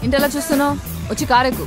ఇంటెలా చూస్తున్నావు వచ్చి కారెక్కు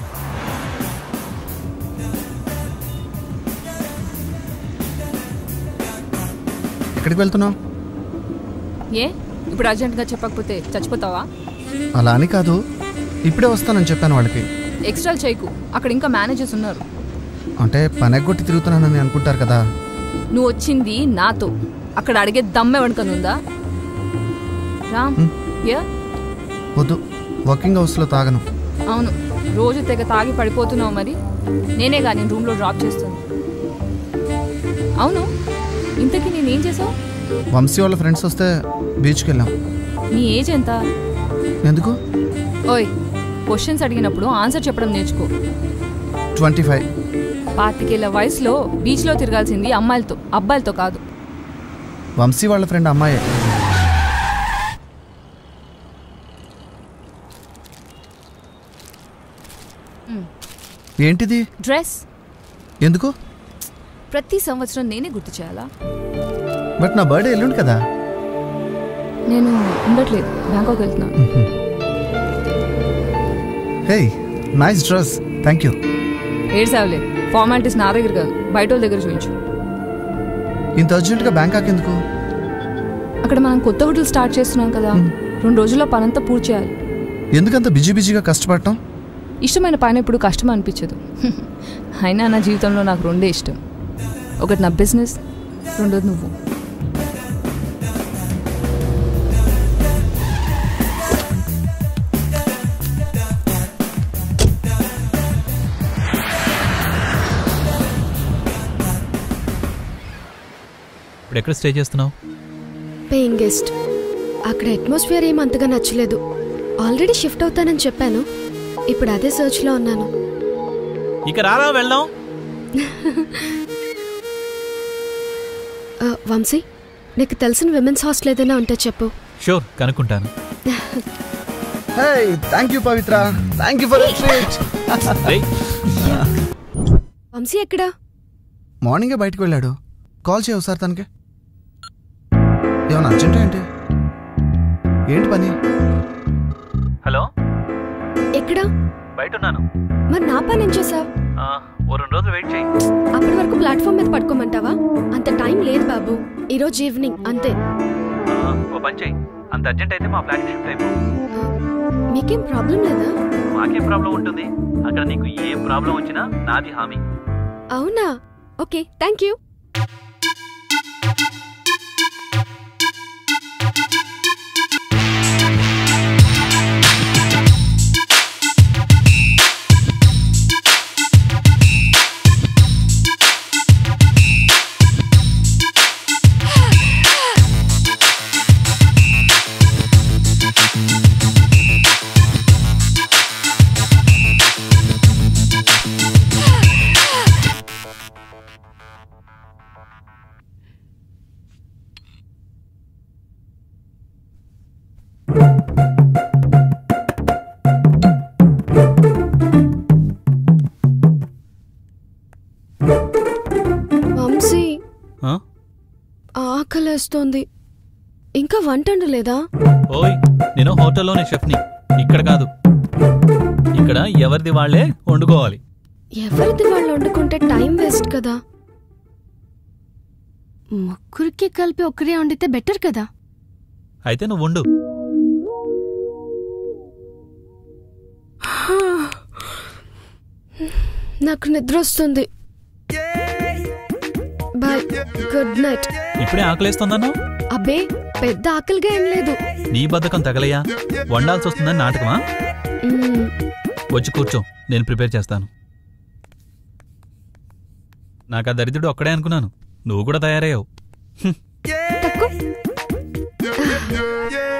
ఎక్కడికి వెళ్తున్నావు ఏ ఇప్పుడు అర్జెంట్గా చెప్పకపోతే చచ్చిపోతావా అలా అని కాదు ఇప్పుడే వస్తానని చెప్పాను వాళ్ళకి ఎక్స్ట్రా చేయకు అక్కడ ఇంకా మేనేజర్స్ ఉన్నారు అంటే పని ఎగ్గొట్టి తిరుగుతున్నానని అనుకుంటారు కదా నువ్వు వచ్చింది నాతో అక్కడ అడిగే దమ్మె వణుకనుందా రామ్ యా వద్దు వర్కింగ్ హౌస్లో తాగను అవును రోజు తెగ తాగి పడిపోతున్నావు మరి నేనే కానీ రూమ్లో డ్రాప్ చేస్తుంది అవును ఇంతకీ నేనేం చేసావు వంశీ వాళ్ళ ఫ్రెండ్స్ వస్తే బీచ్కి వెళ్ళాం నీ ఏజ్ ఎంత ఎందుకు ఓయ్ క్వశ్చన్స్ అడిగినప్పుడు ఆన్సర్ చెప్పడం నేర్చుకో ట్వంటీ ఫైవ్ పాతికేళ్ల వయసులో బీచ్లో తిరగాల్సింది అమ్మాయిలతో అబ్బాయిలతో కాదు వంశీ వాళ్ళ ఫ్రెండ్ అమ్మాయే ఏంటిది డ్రెస్ ఎందుకు ప్రతి సంవత్సరం నేనే గుర్తు చేయాలా బట్ నా బర్త్డే ఎల్లుండి కదా నేను ఉండట్లేదు బ్యాంకాక్ వెళ్తున్నాను hey nice dress thank you ఏడ్సావులే ఫార్మాలిటీస్ నా దగ్గర కాదు బయట వాళ్ళ దగ్గర చూపించు ఇంత అర్జెంటుగా బ్యాంకాక్ ఎందుకు అక్కడ మనం కొత్త హోటల్ స్టార్ట్ చేస్తున్నాం కదా రెండు రోజుల్లో పనంతా పూర్తి చేయాలి ఎందుకంత బిజీ బిజీగా కష్టపడటం ఇష్టమైన పైన ఇప్పుడు కష్టం అనిపించదు అయినా నా జీవితంలో నాకు రెండే ఇష్టం ఒకటి నా బిజినెస్ రెండోది నువ్వు ఇప్పుడు ఎక్కడ స్టే చేస్తున్నావు పేయింగ్ గెస్ట్ అక్కడ అట్మాస్ఫియర్ ఏం అంతగా నచ్చలేదు ఆల్రెడీ షిఫ్ట్ అవుతానని చెప్పాను ఇప్పుడు అదే సర్చ్లో ఉన్నాను ఇక రారా వెళ్దాం ఆ, వంశీ నీకు తెలిసిన విమెన్స్ హాస్టల్ ఏదైనా ఉంటే చెప్పు షూర్ కనుక్కుంటాను hey thank you Pavitra thank you for treat రేయ్, వంశీ ఎక్కడా మార్నింగే బయటకు వెళ్ళాడు కాల్ చేయవు సార్ తనకి ఏమన్నా అర్జెంట్ ఏంటి ఏంటి పని హలో ఎక్కడా బయట ఉన్నాను మరి నా పని ఏం చేసావు ఆ, ఓ రెండు రోజులు వెయిట్ చేయి అప్పటి వరకు ప్లాట్ఫామ్ మీద పడుకోమంటావా అంత టైం లేదు బాబు ఈరోజు ఈవినింగ్ అంతే ఆ, ఓ పని చేయి అంత అర్జెంట్ అయితే మా ఫ్లాట్ షిఫ్ట్ అయిపో మీకేం ప్రాబ్లం లేదా మాకేం ప్రాబ్లం ఉంటుంది అక్కడ నీకు ఏం ప్రాబ్లం వచ్చినా నాది హామీ అవునా ఓకే థ్యాంక్ యూ వంశీ ఆ? ఆకలేస్తోంది ఇంకా వంట వండలేదా ఓయ్ నేను హోటల్లోనే షెఫ్ని ఇక్కడ కాదు ఇక్కడ ఎవరిది వాళ్ళే వండుకోవాలి ఎవరిది వాళ్ళు వండుకుంటే టైం వేస్ట్ కదా ముగ్గురికి కలిపి ఒక్కరే వండితే బెటర్ కదా అయితే నువ్వు వండు నాకు నిద్ర వస్తుంది బాయ్ గుడ్ నైట్ ఇప్పుడే ఆకలేస్తుందన్నా అబ్బే పెద్ద ఆకలిగా ఏం లేదు నీ బద్ధకం తగలయ్యా వండాల్సి వస్తుందని నాటకమా మ్మ్. వచ్చి కూర్చో నేను ప్రిపేర్ చేస్తాను నాకు ఆ దరిద్రుడు ఒక్కడే అనుకున్నాను నువ్వు కూడా తయారయ్యావు హ్మ్. తక్కువ